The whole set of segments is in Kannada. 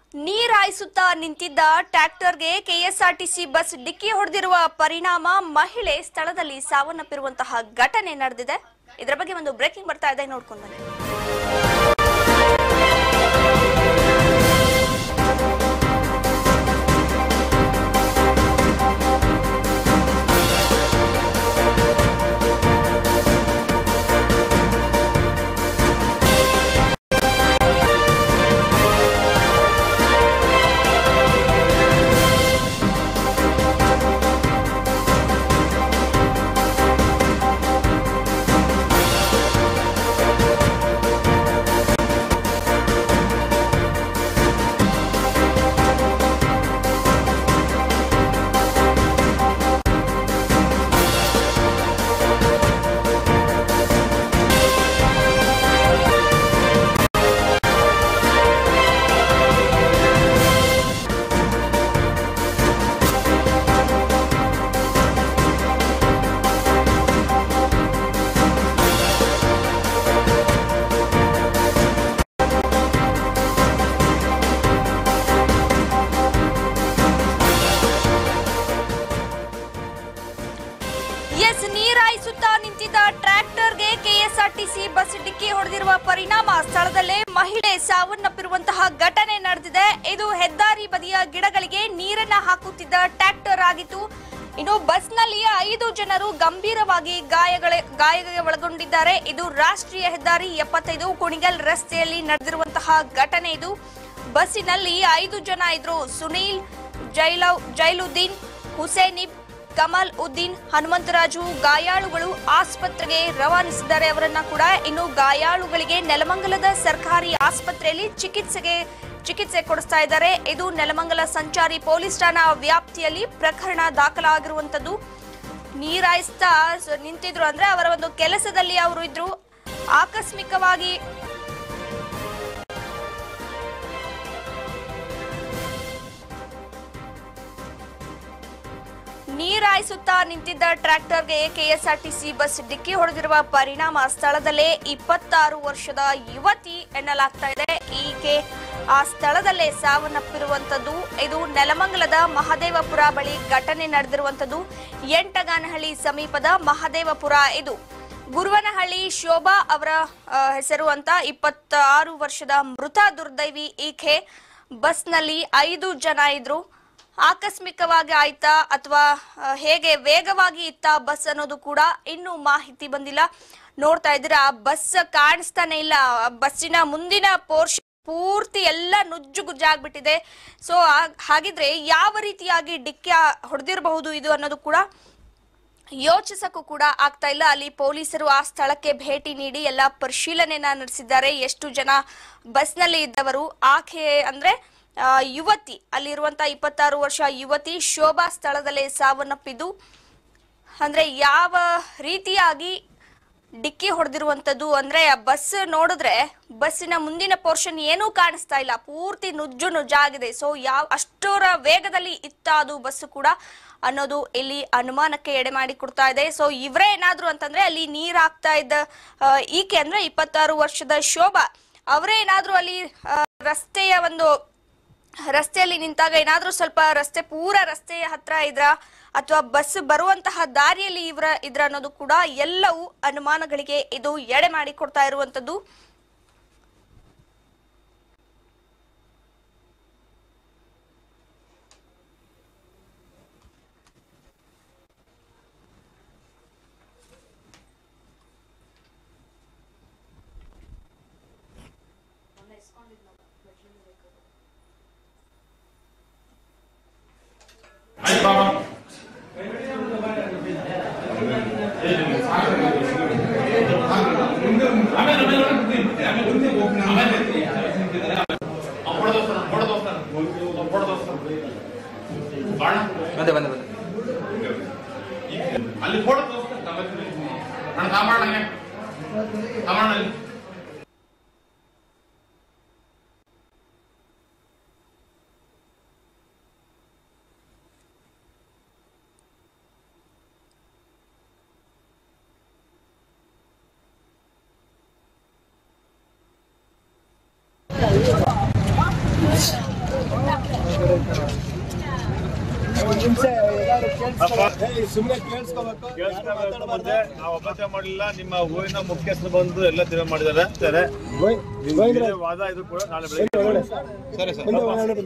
ನೀರ್ ಹಾಯಿಸುತ್ತಾ ನಿಂತಿದ್ದ ಟ್ರ್ಯಾಕ್ಟರ್ಗೆ ಕೆಎಸ್ಆರ್ಟಿಸಿ ಬಸ್ ಡಿಕ್ಕಿ ಹೊಡೆದಿರುವ ಪರಿಣಾಮ ಮಹಿಳೆ ಸ್ಥಳದಲ್ಲಿ ಸಾವನ್ನಪ್ಪಿರುವಂತಹ ಘಟನೆ ನಡೆದಿದೆ ಇದರ ಬಗ್ಗೆ ಒಂದು ಬ್ರೇಕಿಂಗ್ ಬರ್ತಾ ಇದೆ ನೋಡ್ಕೊಂಡು ಬನ್ನಿ ಎಸ್ ನೀರ್ ಹಾಯಿಸುತ್ತಾ ನಿಂತಿದ್ದ ಟ್ರ್ಯಾಕ್ಟರ್ಗೆ ಕೆಎಸ್ಆರ್ಟಿಸಿ ಬಸ್ ಡಿಕ್ಕಿ ಹೊಡೆದಿರುವ ಪರಿಣಾಮ ಸ್ಥಳದಲ್ಲೇ ಮಹಿಳೆ ಸಾವನ್ನಪ್ಪಿರುವಂತಹ ಘಟನೆ ನಡೆದಿದೆ ಇದು ಹೆದ್ದಾರಿ ಬದಿಯ ಗಿಡಗಳಿಗೆ ನೀರನ್ನ ಹಾಕುತ್ತಿದ್ದ ಟ್ರ್ಯಾಕ್ಟರ್ ಆಗಿತ್ತು ಇನ್ನು ಬಸ್ನಲ್ಲಿ ಐದು ಜನರು ಗಂಭೀರವಾಗಿ ಗಾಯಗಳ ಗಾಯಗಳಿಗೆ ಒಳಗೊಂಡಿದ್ದಾರೆ ಇದು ರಾಷ್ಟ್ರೀಯ ಹೆದ್ದಾರಿ ಎಪ್ಪತ್ತೈದು ಕುಣಿಗಲ್ ರಸ್ತೆಯಲ್ಲಿ ನಡೆದಿರುವಂತಹ ಘಟನೆ ಇದು ಬಸ್ಸಿನಲ್ಲಿ ಐದು ಜನ ಇದ್ರು ಸುನೀಲ್ ಜೈಲವ್ ಜೈಲುದ್ದೀನ್ ಹುಸೇನಿಬ್ ಕಮಲ್ ಉದ್ದೀನ್ ಹನುಮಂತರಾಜು ಗಾಯಾಳುಗಳು ಆಸ್ಪತ್ರೆಗೆ ರವಾನಿಸಿದ್ದಾರೆ ಅವರನ್ನ ಕೂಡ ಇನ್ನು ಗಾಯಾಳುಗಳಿಗೆ ನೆಲಮಂಗಲದ ಸರ್ಕಾರಿ ಆಸ್ಪತ್ರೆಯಲ್ಲಿ ಚಿಕಿತ್ಸೆಗೆ ಚಿಕಿತ್ಸೆ ಕೊಡಿಸ್ತಾ ಇದ್ದಾರೆ ಇದು ನೆಲಮಂಗಲ ಸಂಚಾರಿ ಪೊಲೀಸ್ ಠಾಣಾ ವ್ಯಾಪ್ತಿಯಲ್ಲಿ ಪ್ರಕರಣ ದಾಖಲಾಗಿರುವಂತದ್ದು ನೀರಾಯಿಸ್ತಾ ಸ- ನಿಂತಿದ್ರು ಅಂದ್ರೆ ಅವರ ಒಂದು ಕೆಲಸದಲ್ಲಿ ಅವರು ಇದ್ರು ಆಕಸ್ಮಿಕವಾಗಿ ನೀರಾಯಿಸುತ್ತಾ ನಿಂತಿದ್ದ ಟ್ರ್ಯಾಕ್ಟರ್ಗೆ ಕೆಎಸ್ಆರ್ಟಿಸಿ ಬಸ್ ಡಿಕ್ಕಿ ಹೊಡೆದಿರುವ ಪರಿಣಾಮ ಸ್ಥಳದಲ್ಲೇ ಇಪ್ಪತ್ತಾರು ವರ್ಷದ ಯುವತಿ ಎನ್ನಲಾಗ್ತಾ ಇದೆ ಈಕೆ ಆ ಸ್ಥಳದಲ್ಲೇ ಸಾವನ್ನಪ್ಪಿರುವಂತದ್ದು ಇದು ನೆಲಮಂಗಲದ ಮಹದೇವಪುರ ಬಳಿ ಘಟನೆ ನಡೆದಿರುವಂತದ್ದು ಎಂಟಗಾನಹಳ್ಳಿ ಸಮೀಪದ ಮಹದೇವಪುರ ಇದು ಗುರುವನಹಳ್ಳಿ ಶೋಭಾ ಅವರ ಆ, ಹೆಸರು ಅಂತ ಇಪ್ಪತ್ತಾರು ವರ್ಷದ ಮೃತ ದುರ್ದೈವಿ ಈಕೆ ಬಸ್ನಲ್ಲಿ ಐದು ಜನ ಇದ್ರು ಆಕಸ್ಮಿಕವಾಗಿ ಆಯ್ತಾ ಅಥವಾ ಆ, ಹೇಗೆ ವೇಗವಾಗಿ ಇತ್ತ ಬಸ್ ಅನ್ನೋದು ಕೂಡ ಇನ್ನೂ ಮಾಹಿತಿ ಬಂದಿಲ್ಲ ನೋಡ್ತಾ ಇದ್ದೀರಾ ಆ ಬಸ್ ಕಾಣಿಸ್ತಾನೆ ಇಲ್ಲ ಆ ಬಸ್ಸಿನ ಮುಂದಿನ ಪೋರ್ಷನ್ ಪೂರ್ತಿ ಎಲ್ಲ ನುಜ್ಜು ಗುಜ್ಜಾಗ್ಬಿಟ್ಟಿದೆ ಸೊ ಹಾಗಿದ್ರೆ ಯಾವ ರೀತಿಯಾಗಿ ಡಿಕ್ಕಿ ಹೊಡೆದಿರಬಹುದು ಇದು ಅನ್ನೋದು ಕೂಡ ಯೋಚಿಸಕ್ಕೂ ಕೂಡ ಆಗ್ತಾ ಇಲ್ಲ ಅಲ್ಲಿ ಪೊಲೀಸರು ಆ ಸ್ಥಳಕ್ಕೆ ಭೇಟಿ ನೀಡಿ ಎಲ್ಲ ಪರಿಶೀಲನೆಯನ್ನ ನಡೆಸಿದ್ದಾರೆ ಎಷ್ಟು ಜನ ಬಸ್ನಲ್ಲಿ ಇದ್ದವರು ಆಕೆ ಅಂದ್ರೆ ಆ, ಯುವತಿ ಅಲ್ಲಿರುವಂತ ಇಪ್ಪತ್ತಾರು ವರ್ಷ ಯುವತಿ ಶೋಭಾ ಸ್ಥಳದಲ್ಲೇ ಸಾವನ್ನಪ್ಪಿದ್ದು ಅಂದ್ರೆ ಯಾವ ರೀತಿಯಾಗಿ ಡಿಕ್ಕಿ ಹೊಡೆದಿರುವಂತದ್ದು ಅಂದ್ರೆ ಆ ಬಸ್ ನೋಡಿದ್ರೆ ಬಸ್ಸಿನ ಮುಂದಿನ ಪೋರ್ಷನ್ ಏನೂ ಕಾಣಿಸ್ತಾ ಇಲ್ಲ ಪೂರ್ತಿ ನುಜ್ಜು ನುಜ್ಜಾಗಿದೆ ಸೊ ಯಾವ ಅಷ್ಟರ ವೇಗದಲ್ಲಿ ಇತ್ತ ಅದು ಬಸ್ ಕೂಡ ಅನ್ನೋದು ಇಲ್ಲಿ ಅನುಮಾನಕ್ಕೆ ಎಡೆ ಮಾಡಿ ಕೊಡ್ತಾ ಇದೆ ಸೊ ಇವರೇ ಏನಾದ್ರು ಅಂತಂದ್ರೆ ಅಲ್ಲಿ ನೀರ್ ಹಾಕ್ತಾ ಇದ್ದ ಆ, ಈಕೆ ಅಂದ್ರೆ ಇಪ್ಪತ್ತಾರು ವರ್ಷದ ಶೋಭಾ ಅವರೇ ಏನಾದ್ರು ಅಲ್ಲಿ ಆ, ರಸ್ತೆಯ ಒಂದು ರಸ್ತೆಯಲ್ಲಿ ನಿಂತಾಗ ಏನಾದ್ರೂ ಸ್ವಲ್ಪ ರಸ್ತೆ ಪೂರ ರಸ್ತೆಯ ಹತ್ರ ಇದ್ರ ಅಥವಾ ಬಸ್ ಬರುವಂತಹ ದಾರಿಯಲ್ಲಿ ಇವ್ರ ಇದ್ರ ಅನ್ನೋದು ಕೂಡ ಎಲ್ಲವೂ ಅನುಮಾನಗಳಿಗೆ ಇದು ಎಡೆ ಮಾಡಿ ಕೊಡ್ತಾ ಇರುವಂತದ್ದು ಬಂದೆ ಬಂದೆ ಬಂದೆ ಅಲ್ಲಿ ಫೋಟೋ ತೋರಿಸ್ತಾರೆ ನಾನು ಕಾಮಾಡ ಕಾಮಾಡ ಕೇಳಿಸ್ಕೋಬೇಕು ನಾವು ಅಪತ್ಯ ಮಾಡಲಿಲ್ಲ ನಿಮ್ಮ ಊರಿನ ಮುಖ್ಯಸ್ಥರು ಬಂದು ಎಲ್ಲ ತೀರ್ಮಾನ ಮಾಡಿದ್ದಾರೆ ಸರಿ ಇದೇ ವಾದ ಇದು ಕೂಡ ನಾಳೆ ಬೆಳಗ್ಗೆ ಸರಿ ಸರ್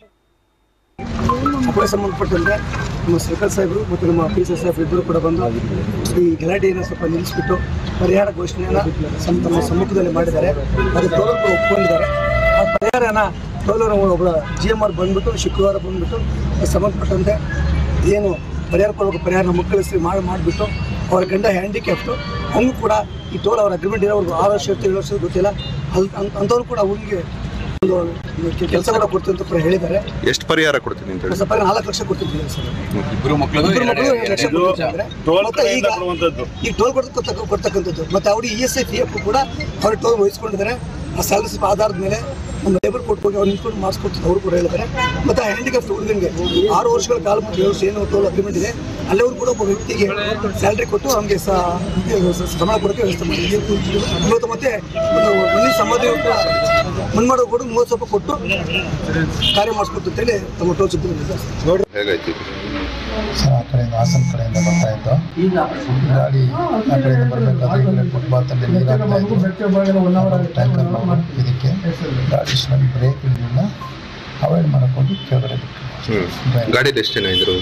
ಅಪಾಯ ಸಂಬಂಧಪಟ್ಟಂತೆ ನಮ್ಮ ಸರ್ಕಲ್ ಸಾಹೇಬರು ಮತ್ತು ನಮ್ಮ ಪಿ ಸಿ ಸಾಹೇಬ್ ಇಬ್ಬರು ಕೂಡ ಬಂದು ಈ ಗಲಾಟೆಯನ್ನು ಸ್ವಲ್ಪ ನಿಲ್ಲಿಸ್ಬಿಟ್ಟು ಪರಿಹಾರ ಘೋಷಣೆಯನ್ನು ಸಮ್- ತಮ್ಮ ಸಮ್ಮುಖದಲ್ಲಿ ಮಾಡಿದ್ದಾರೆ ಅದು ಟೋಲರ್ ಕೂಡ ಒಪ್ಕೊಂಡಿದ್ದಾರೆ ಆ ಪರಿಹಾರನ ಟೋಲರ್ ಒಬ್ಬ ಜಿ ಎಮ್ ಆರ್ ಬಂದ್ಬಿಟ್ಟು ಶುಕ್ರವಾರ ಬಂದ್ಬಿಟ್ಟು ಅದಕ್ಕೆ ಸಂಬಂಧಪಟ್ಟಂತೆ ಏನು ಪರಿಹಾರ ಕೊಡಬೇಕು ಪರಿಹಾರ ಮಕ್ಕಳಿಸಿ ಮಾಡಿ ಮಾಡಿಬಿಟ್ಟು ಅವರ ಗಂಡ ಹ್ಯಾಂಡಿಕ್ಯಾಪ್ಟು ಅವನು ಕೂಡ ಈ ಟೋಲ್ ಅವರ ಅಗ್ರಿಮೆಂಟ್ ಇರೋವ್ರಿಗೆ ಆರು ವರ್ಷ ಇರುತ್ತೆ ಏಳು ವರ್ಷ ಗೊತ್ತಿಲ್ಲ ಅಲ್ಲಿ ಅಂಥವ್ರು ಕೂಡ ಅವ್ರಿಗೆ ಒಂದು ಕೆಲಸ ಕೂಡ ಕೊಡ್ತೀವಿ ಅಂತ ಕೂಡ ಹೇಳಿದ್ದಾರೆ ಎಷ್ಟು ಪರಿಹಾರ ಕೊಡ್ತೀನಿ ಅಂತ ಹೇಳಿ ಸ್ವಲ್ಪ ನಾಲ್ಕು ಲಕ್ಷ ಕೊಡ್ತಿದ್ದೀವಿ ಸರ್ ಇಬ್ರು ಮಕ್ಕಳು ಇಬ್ರು ಮಕ್ಕಳು ಎರಡು ಲಕ್ಷ ಇದು ಕೊಡ್ತಿದ್ದಾರೆ. ಟೋಲ್ ಮತ್ತೆ ಕಡೆಯಿಂದ ಈಗ ಕೊಡುವಂಥದ್ದು ಈ ಟೋಲ್ ಕೊಡ್ತಕ್ಕ ಕೊಡ್ತಕ್ಕಂಥದ್ದು ಮತ್ತೆ ಅವ್ರಿಗೆ E S I P F ಕೂಡ ಅವ್ರ ಟೋಲ್ ವಹಿಸ್ಕೊಂಡಿದ್ದಾರೆ ಆ ಸ್ಯಾಲರಿ ಸ್ಲಿಪ್ ಆಧಾರದ ಮೇಲೆ ನಮ್ಮ ಲೇಬರ್ ಕೋರ್ಟ್ ಹೋಗಿ ಅವ್ರು ನಿಂತ್ಕೊಂಡು ಮಾಡಿಸ್ಕೊಡ್ತಾರೆ ಅವರು ಕೂಡ ಹೇಳಿದ್ದಾರೆ ಮತ್ತೆ ಹ್ಯಾಂಡಿಕ್ಯಾಫ್ಟ್ ಹುಡುಗನಿಗೆ ಆರು ವರ್ಷಗಳ ಕಾಲ ಮತ್ತು ಏಳು ವರ್ಷ ಏನು ಟೋಲ್ ಅಗ್ರಿಮೆಂಟ್ ಇದೆ ಅಲ್ಲಿವರು ಕೂಡ ಒಬ್ಬ ವ್ಯಕ್ತಿಗೆ ಸ್ಯಾಲ್ರಿ ಕೊಟ್ಟು ಅವನಿಗೆ ಸಂಬಳ ಕೊಡೋಕ್ಕೆ ವ್ಯವಸ್ಥೆ ಮಾಡಿದ್ದೀವಿ ಇವತ್ತು ಮತ್ತೆ ಒಂದು ಮುಂದಿನ ಸಂಬಂಧ ಮುನ್ಮಾಡೋ ಕೂಡ ಮೂವತ್ತು ಸಾವಿರ ಕೊಟ್ಟು ಕಾರ್ಯ ಮಾಡಿಸ್ಕೊಟ್ಟು ಅಂತೇಳಿ ತಮ್ಮ ಟೋಲ್ ಸಿಬ್ಬಂದಿ ಹೇಗಾಯ್ತು ಇದು? ಸರ್ ಆ ಕಡೆಯಿಂದ ಹಾಸನ ಕಡೆಯಿಂದ ಬರ್ತಾ ಇದ್ದು ಗಾಡಿ ಆ ಕಡೆಯಿಂದ ಬರಬೇಕಾದ್ರೆ ಈ ಕಡೆ ಫುಟ್ಪಾತ್ ಅಲ್ಲಿ ನೀರಾಗ್ತಾ ಇತ್ತು ಟ್ಯಾಂಕರ್ ಇದಕ್ಕೆ ಗಾಡಿ ಸ್ಮೆಲ್ ಬ್ರೇಕ್ ಇರಲಿಲ್ಲ ಅವಾಯ್ಡ್ ಮಾಡಕೊಂಡು ಕೆಳಗಡೆ ಬಿಟ್ಟು ಹ್ಮ್ ಗಾಡಿಲಿ ಎಷ್ಟು ಜನ ಇದ್ರು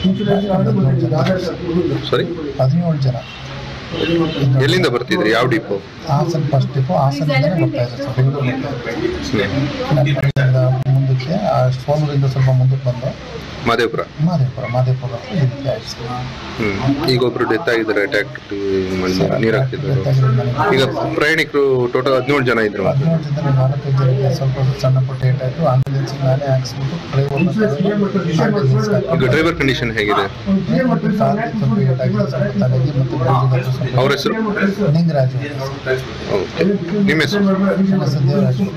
ಸಾರಿ ಹದಿನೇಳು ಜನ ಎಲ್ಲಿಂದ ಬರ್ತಿದ್ರಿ ಯಾವ ಡಿಪೋ ಹಾಸನ ಫಸ್ಟ್ ಡಿಪೋ ಹಾಸನದಿಂದಲೇ ಬರ್ತಾ ಇದ್ದಾರೆ ಸರ್ ಬೆಂಗಳೂರು ಕಡೆಯಿಂದ ಮುಂದಕ್ಕೆ ಆ ಸೋಮೂರಿಂದ ಸ್ವಲ್ಪ ಮುಂದಕ್ಕೆ ಬಂದು ಮಾದೇಪುರ ಮಾದೇಪುರ ಮಾದೇಪುರ ಇದಕ್ಕೆ ಆಯ್ತು ಸರ್ ಹ್ಮ್ ಈಗ ಒಬ್ರು ಡೆತ್ ಆಗಿದ್ದಾರೆ ಅಟ್ಯಾಕ್ ನೀರು ಹಾಕ್ತಿದ್ರು ಈಗ ಪ್ರಯಾಣಿಕರು ಟೋಟಲ್ ಹದಿನೇಳು ಜನ ಇದ್ರು ಹದಿನೇಳು ಜನ ನಾಲ್ಕೈದು ಜನಕ್ಕೆ ಸ್ವಲ್ಪ ಸಣ್ಣ ಪುಟ್ಟ ಏಟಾಯಿತು ಆಂಬುಲೆನ್ಸ್ ನಾನೇ ಹಾಕ್ಸ್ಬಿಟ್ಟು ಡ್ರೈವರ್ ಈಗ ಡ್ರೈವರ್ ಕಂಡೀಷನ್ ಹೇಗಿದೆ ಅವ್ರ ಹೆಸರು ನಿಂಗರಾಜು ಓಕೆ ನಿಮ್ಮ ಹೆಸರು ದೇವರಾಜು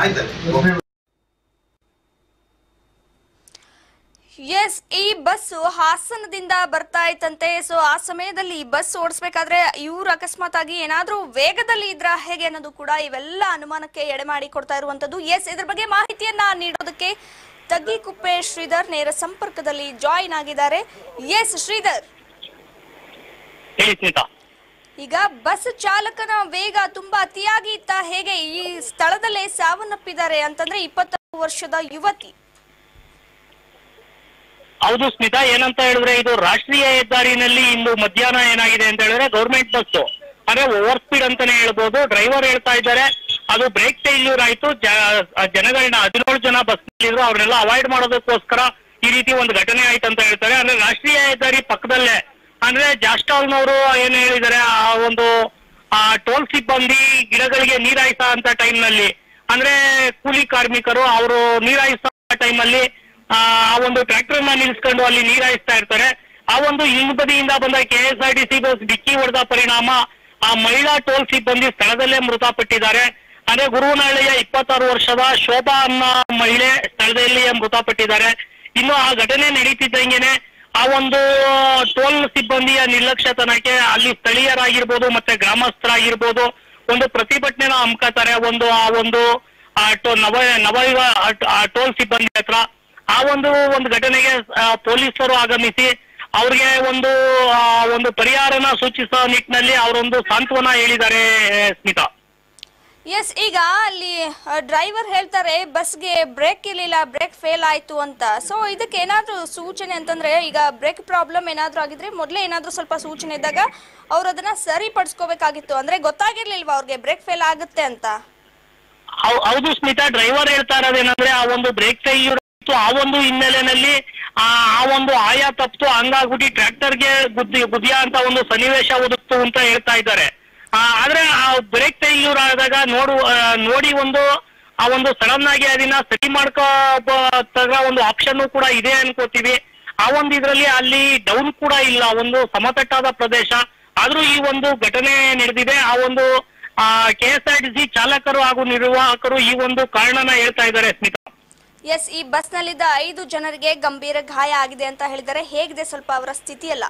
ಎಸ್ ಈ ಬಸ್ಸು ಹಾಸನದಿಂದ ಬರ್ತಾ ಇತ್ತಂತೆ ಸೊ ಆ ಸಮಯದಲ್ಲಿ ಈ ಬಸ್ ಓಡಿಸ್ಬೇಕಾದ್ರೆ ಇವ್ರು ಅಕಸ್ಮಾತ್ ಆಗಿ ಏನಾದ್ರೂ ವೇಗದಲ್ಲಿ ಇದ್ರ ಹೇಗೆ ಅನ್ನೋದು ಕೂಡ ಇವೆಲ್ಲ ಅನುಮಾನಕ್ಕೆ ಎಡೆ ಮಾಡಿ ಕೊಡ್ತಾ ಇರುವಂತದ್ದು ಎಸ್ ಇದ್ರ ಬಗ್ಗೆ ಮಾಹಿತಿಯನ್ನ ನೀಡೋದಕ್ಕೆ ತಗ್ಗಿಕುಪ್ಪೆ ಶ್ರೀಧರ್ ನೇರ ಸಂಪರ್ಕದಲ್ಲಿ ಜಾಯಿನ್ ಆಗಿದ್ದಾರೆ ಎಸ್ ಶ್ರೀಧರ್ ಹೇಳಿ ಸ್ಮಿತಾ ಈಗ ಬಸ್ ಚಾಲಕನ ವೇಗ ತುಂಬಾ ಅತಿಯಾಗಿ ಇತ್ತ ಹೇಗೆ ಈ ಸ್ಥಳದಲ್ಲೇ ಸಾವನ್ನಪ್ಪಿದ್ದಾರೆ ಅಂತಂದ್ರೆ ಇಪ್ಪತ್ತಾರು ವರ್ಷದ ಯುವತಿ ಹೌದು ಸ್ಮಿತಾ ಏನಂತ ಹೇಳಿದ್ರೆ ಇದು ರಾಷ್ಟ್ರೀಯ ಹೆದ್ದಾರಿನಲ್ಲಿ ಇಂದು ಮಧ್ಯಾಹ್ನ ಏನಾಗಿದೆ ಅಂತ ಹೇಳಿದ್ರೆ ಗೌರ್ಮೆಂಟ್ ಬಸ್ ಅಂದ್ರೆ ಓವರ್ ಸ್ಪೀಡ್ ಅಂತಾನೆ ಹೇಳ್ಬೋದು ಡ್ರೈವರ್ ಹೇಳ್ತಾ ಇದ್ದಾರೆ ಅದು ಬ್ರೇಕ್ ಫೇಲ್ಯೂರ್ ಆಯ್ತು ಜ- ಜನಗಳನ್ನ ಹದಿನೇಳು ಜನ ಬಸ್ ಇದ್ರು ಅವ್ರನ್ನೆಲ್ಲ ಅವಾಯ್ಡ್ ಮಾಡೋದಕ್ಕೋಸ್ಕರ ಈ ರೀತಿ ಒಂದು ಘಟನೆ ಆಯ್ತು ಅಂತ ಹೇಳ್ತಾರೆ ಅಂದ್ರೆ ರಾಷ್ಟ್ರೀಯ ಹೆದ್ದಾರಿ ಪಕ್ಕದಲ್ಲೇ ಅಂದ್ರೆ ಜಾಸ್ಟಾಲ್ನವರು ಏನ್ ಹೇಳಿದ್ದಾರೆ ಆ ಒಂದು ಆ ಟೋಲ್ ಸಿಬ್ಬಂದಿ ಗಿಡಗಳಿಗೆ ನೀರಾಯಿಸ ಅಂತ ಟೈಮ್ ನಲ್ಲಿ ಅಂದ್ರೆ ಕೂಲಿ ಕಾರ್ಮಿಕರು ಅವರು ನೀರಾಯಿಸೋ ಟೈಮ್ ಅಲ್ಲಿ ಆ ಆ ಒಂದು ಟ್ರ್ಯಾಕ್ಟರ್ ನ ನಿಲ್ಸ್ಕೊಂಡು ಅಲ್ಲಿ ನೀರಾಯಿಸ್ತಾ ಇರ್ತಾರೆ ಆ ಒಂದು ಹಿಂಬದಿಯಿಂದ ಬಂದ K S R T C bus ಡಿಕ್ಕಿ ಹೊಡೆದ ಪರಿಣಾಮ ಆ ಮಹಿಳಾ ಟೋಲ್ ಸಿಬ್ಬಂದಿ ಸ್ಥಳದಲ್ಲೇ ಮೃತಪಟ್ಟಿದ್ದಾರೆ ಅಂದ್ರೆ ಗುರುವನಹಳ್ಳಿಯ ಇಪ್ಪತ್ತಾರು ವರ್ಷದ ಶೋಭಾ ಅನ್ನೋ ಮಹಿಳೆ ಸ್ಥಳದಲ್ಲಿಯೇ ಮೃತಪಟ್ಟಿದ್ದಾರೆ ಇನ್ನು ಆ ಘಟನೆ ನಡೀತಿದ್ದಂಗೆನೆ ಆ ಒಂದು ಟೋಲ್ ಸಿಬ್ಬಂದಿಯ ನಿರ್ಲಕ್ಷ್ಯತನಕ್ಕೆ ಅಲ್ಲಿ ಸ್ಥಳೀಯರಾಗಿರ್ಬೋದು ಮತ್ತೆ ಗ್ರಾಮಸ್ಥರಾಗಿರ್ಬೋದು ಒಂದು ಪ್ರತಿಭಟನೆನ ಹಮ್ಕೋತಾರೆ ಒಂದು ಆ ಒಂದು ಆ ಟೋ- ನವ ನವಯುಗ ಆ- ಆ ಟೋಲ್ ಸಿಬ್ಬಂದಿ ಹತ್ರ ಆ ಒಂದು ಒಂದು ಘಟನೆಗೆ ಆ, ಪೊಲೀಸರು ಆಗಮಿಸಿ ಅವ್ರಿಗೆ ಒಂದು ಆ, ಒಂದು ಪರಿಹಾರನ ಸೂಚಿಸೋ ನಿಟ್ಟಿನಲ್ಲಿ ಅವರೊಂದು ಸಾಂತ್ವನ ಹೇಳಿದ್ದಾರೆ ಸ್ಮಿತಾ ಎಸ್ ಈಗ ಅಲ್ಲಿ ಡ್ರೈವರ್ ಹೇಳ್ತಾರೆ ಬಸ್ಗೆ ಬ್ರೇಕ್ ಇರ್ಲಿಲ್ಲ ಬ್ರೇಕ್ ಫೇಲ್ ಆಯ್ತು ಅಂತ ಸೊ ಇದಕ್ಕೆ ಏನಾದ್ರೂ ಸೂಚನೆ ಅಂತಂದ್ರೆ ಈಗ ಬ್ರೇಕ್ ಪ್ರಾಬ್ಲಮ್ ಏನಾದ್ರೂ ಆಗಿದ್ರೆ ಮೊದಲೇ ಏನಾದ್ರೂ ಸ್ವಲ್ಪ ಸೂಚನೆ ಇದ್ದಾಗ ಅವ್ರು ಅದನ್ನ ಸರಿಪಡಿಸ್ಕೋಬೇಕಾಗಿತ್ತು ಅಂದ್ರೆ ಗೊತ್ತಾಗಿರ್ಲಿಲ್ವಾ ಅವ್ರಿಗೆ ಬ್ರೇಕ್ ಫೇಲ್ ಆಗುತ್ತೆ ಅಂತ ಹೌ- ಹೌದು ಸ್ಮಿತಾ ಡ್ರೈವರ್ ಹೇಳ್ತಾ ಇರೋದೇನಂದ್ರೆ ಆ ಒಂದು ಬ್ರೇಕ್ ಫೇಲ್ಯೂರ್ ಇತ್ತು ಆ ಒಂದು ಹಿನ್ನೆಲೆಯಲ್ಲಿ ಆ ಆ ಒಂದು ಆಯಾ ತಪ್ಪಿತು ಹಂಗಾಗ್ಬಿಟ್ಟು ಟ್ರ್ಯಾಕ್ಟರ್ಗೆ ಬುದ್ಧಿ ಬುದ್ಧಿಯ ಅಂತ ಒಂದು ಸನ್ನಿವೇಶ ಒದಗ್ತು ಅಂತ ಹೇಳ್ತಾ ಇದ್ದಾರೆ ಆ, ಆದ್ರೆ ಆ ಬ್ರೇಕ್ ಫೇಲ್ಯೂರ್ ಆದಾಗ ನೋಡು ಆ, ನೋಡಿ ಒಂದು ಆ ಒಂದು ಸಡನ್ ಆಗಿ ಅದನ್ನ ಸರಿ ಮಾಡ್ಕೋ ಬ- ತಗ ಒಂದು ಆಪ್ಷನ್ ಕೂಡ ಇದೆ ಅನ್ಕೋತೀವಿ ಆ ಒಂದು ಇದ್ರಲ್ಲಿ ಅಲ್ಲಿ ಡೌನ್ ಕೂಡ ಇಲ್ಲ ಒಂದು ಸಮತಟ್ಟಾದ ಪ್ರದೇಶ ಆದ್ರೂ ಈ ಒಂದು ಘಟನೆ ನಡೆದಿದೆ ಆ ಒಂದು K S R T C ಚಾಲಕರು ಹಾಗೂ ನಿರ್ವಾಹಕರು ಈ ಒಂದು ಕಾರಣನ ಹೇಳ್ತಾ ಇದ್ದಾರೆ ಸ್ಮಿತಾ ಎಸ್ ಈ ಬಸ್ನಲ್ಲಿದ್ದ ಐದು ಜನರಿಗೆ ಗಂಭೀರ ಗಾಯ ಆಗಿದೆ ಅಂತ ಹೇಳಿದ್ದಾರೆ ಹೇಗಿದೆ ಸ್ವಲ್ಪ ಅವರ ಸ್ಥಿತಿ ಎಲ್ಲ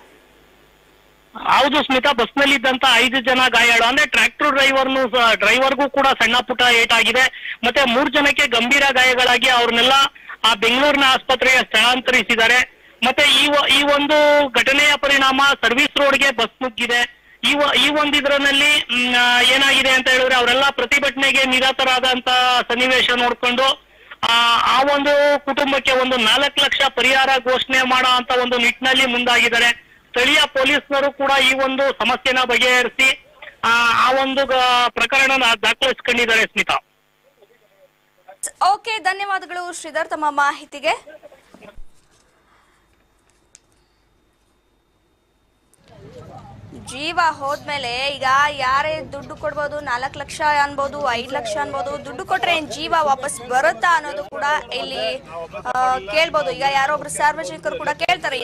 ಹೌದು ಸ್ಮಿತಾ ಬಸ್ನಲ್ಲಿ ಇದ್ದಂತ ಐದು ಜನ ಗಾಯಾಳು ಅಂದ್ರೆ ಟ್ರ್ಯಾಕ್ಟರ್ ಡ್ರೈವರ್ನು ಡ್ರೈವರ್ಗೂ ಕೂಡ ಸಣ್ಣ ಪುಟ್ಟ ಏಟಾಗಿದೆ ಮತ್ತೆ ಮೂರ್ ಜನಕ್ಕೆ ಗಂಭೀರ ಗಾಯಗಳಾಗಿ ಅವ್ರನ್ನೆಲ್ಲ ಆ ಬೆಂಗಳೂರಿನ ಆಸ್ಪತ್ರೆಗೆ ಸ್ಥಳಾಂತರಿಸಿದ್ದಾರೆ ಮತ್ತೆ ಈ ಒ- ಈ ಒಂದು ಘಟನೆಯ ಪರಿಣಾಮ ಸರ್ವಿಸ್ ರೋಡ್ಗೆ ಬಸ್ ನುಗ್ಗಿದೆ ಈ ಒ- ಈ ಒಂದು ಇದರಲ್ಲಿ ಏನಾಗಿದೆ ಅಂತ ಹೇಳಿದ್ರೆ ಅವರೆಲ್ಲ ಪ್ರತಿಭಟನೆಗೆ ನಿರತರಾದಂತ ಸನ್ನಿವೇಶ ನೋಡ್ಕೊಂಡು ಆ ಆ ಒಂದು ಕುಟುಂಬಕ್ಕೆ ಒಂದು ನಾಲ್ಕು ಲಕ್ಷ ಪರಿಹಾರ ಘೋಷಣೆ ಮಾಡೋ ಅಂತ ಒಂದು ನಿಟ್ಟಿನಲ್ಲಿ ಮುಂದಾಗಿದ್ದಾರೆ ಸ್ಥಳೀಯ ಪೊಲೀಸ್ನರು ಕೂಡ ಈ ಒಂದು ಸಮಸ್ಯೆನ ಬಗೆಹರಿಸಿ ಆ ಆ ಒಂದು ಗ- ಪ್ರಕರಣನ ದಾಖಲಿಸ್ಕೊಂಡಿದ್ದಾರೆ ಸ್ಮಿತಾ ಓಕೆ ಧನ್ಯವಾದಗಳು ಶ್ರೀಧರ್ ತಮ್ಮ ಮಾಹಿತಿಗೆ ಜೀವ ಹೋದ್ಮೇಲೆ ಈಗ ಯಾರೇ ದುಡ್ಡು ಕೊಡ್ಬೋದು ನಾಲ್ಕು ಲಕ್ಷ ಅನ್ಬೋದು ಐದ್ ಲಕ್ಷ ಅನ್ಬೋದು ದುಡ್ಡು ಕೊಟ್ರೆ ಏನ್ ಜೀವ ವಾಪಸ್ ಬರುತ್ತಾ ಅನ್ನೋದು ಕೂಡ ಇಲ್ಲಿ ಆ, ಕೇಳ್ಬೋದು ಈಗ ಯಾರೋ ಒಬ್ರು ಸಾರ್ವಜನಿಕರು ಕೂಡ ಕೇಳ್ತಾರೆ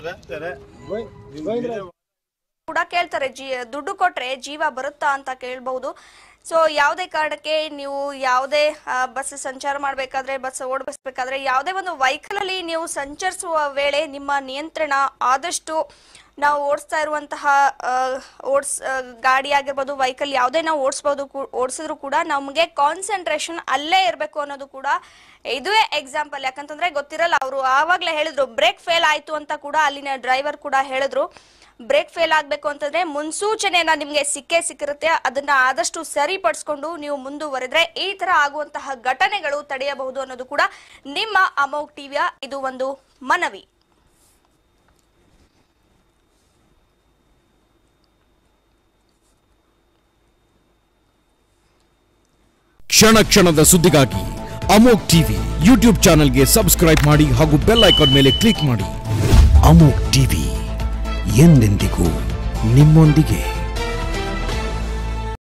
ಕೂಡ ಕೇಳ್ತಾರೆ ಜೀ ದುಡ್ಡು ಕೊಟ್ರೆ ಜೀವ ಬರುತ್ತಾ ಅಂತ ಕೇಳ್ಬಹುದು ಸೊ ಯಾವುದೇ ಕಾರಣಕ್ಕೆ ನೀವು ಯಾವುದೇ ಬಸ್ ಸಂಚಾರ ಮಾಡಬೇಕಾದ್ರೆ ಬಸ್ ಓಡಿಸ್ಬೇಕಾದ್ರೆ ಯಾವುದೇ ಒಂದು ವೆಹಿಕಲ್ ಅಲ್ಲಿ ನೀವು ಸಂಚರಿಸುವ ವೇಳೆ ನಿಮ್ಮ ನಿಯಂತ್ರಣ ಆದಷ್ಟು ನಾವು ಓಡಿಸ್ತಾ ಇರುವಂತಹ ಆ, ಓಡ್ಸ್ ಆ, ಗಾಡಿ ಆಗಿರ್ಬೋದು ವೆಹಿಕಲ್ ಯಾವುದೇ ನಾವು ಓಡಿಸ್ಬೋದು ಓಡಿಸಿದ್ರು ಕೂಡ ನಮಗೆ ಕಾನ್ಸಂಟ್ರೇಷನ್ ಅಲ್ಲೇ ಇರಬೇಕು ಅನ್ನೋದು ಕೂಡ ಇದುವೇ ಎಕ್ಸಾಂಪಲ್ ಯಾಕಂತಂದ್ರೆ ಗೊತ್ತಿರಲ್ಲ ಅವರು ಆವಾಗಲೇ ಹೇಳಿದ್ರು ಬ್ರೇಕ್ ಫೇಲ್ ಆಯ್ತು ಅಂತ ಕೂಡ ಅಲ್ಲಿನ ಡ್ರೈವರ್ ಕೂಡ ಹೇಳಿದ್ರು ಬ್ರೇಕ್ ಫೇಲ್ ಆಗ್ಬೇಕು ಅಂತಂದ್ರೆ ಮುನ್ಸೂಚನೆಯನ್ನ ನಿಮ್ಗೆ ಸಿಕ್ಕೇ ಸಿಕ್ಕಿರುತ್ತೆ ಅದನ್ನ ಆದಷ್ಟು ಸರಿಪಡಿಸ್ಕೊಂಡು ನೀವು ಮುಂದುವರೆದ್ರೆ ಈ ತರ ಆಗುವಂತಹ ಘಟನೆಗಳು ತಡೆಯಬಹುದು ಅನ್ನೋದು ಕೂಡ ನಿಮ್ಮ ಅಮೋಕ್ ಟಿವಿಯ ಇದು ಒಂದು ಮನವಿ ಕ್ಷಣ ಕ್ಷಣದ ಸುದ್ದಿಗಾಗಿ ಅಮೋಕ್ ಟಿವಿ ಯೂಟ್ಯೂಬ್ ಚಾನೆಲ್ಗೆ ಸಬ್ಸ್ಕ್ರೈಬ್ ಮಾಡಿ ಹಾಗೂ ಬೆಲ್ ಐಕಾನ್ ಮೇಲೆ ಕ್ಲಿಕ್ ಮಾಡಿ ಅಮೋಕ್ ಟಿವಿ ಎಂದೆಂದಿಗೂ ನಿಮ್ಮೊಂದಿಗೆ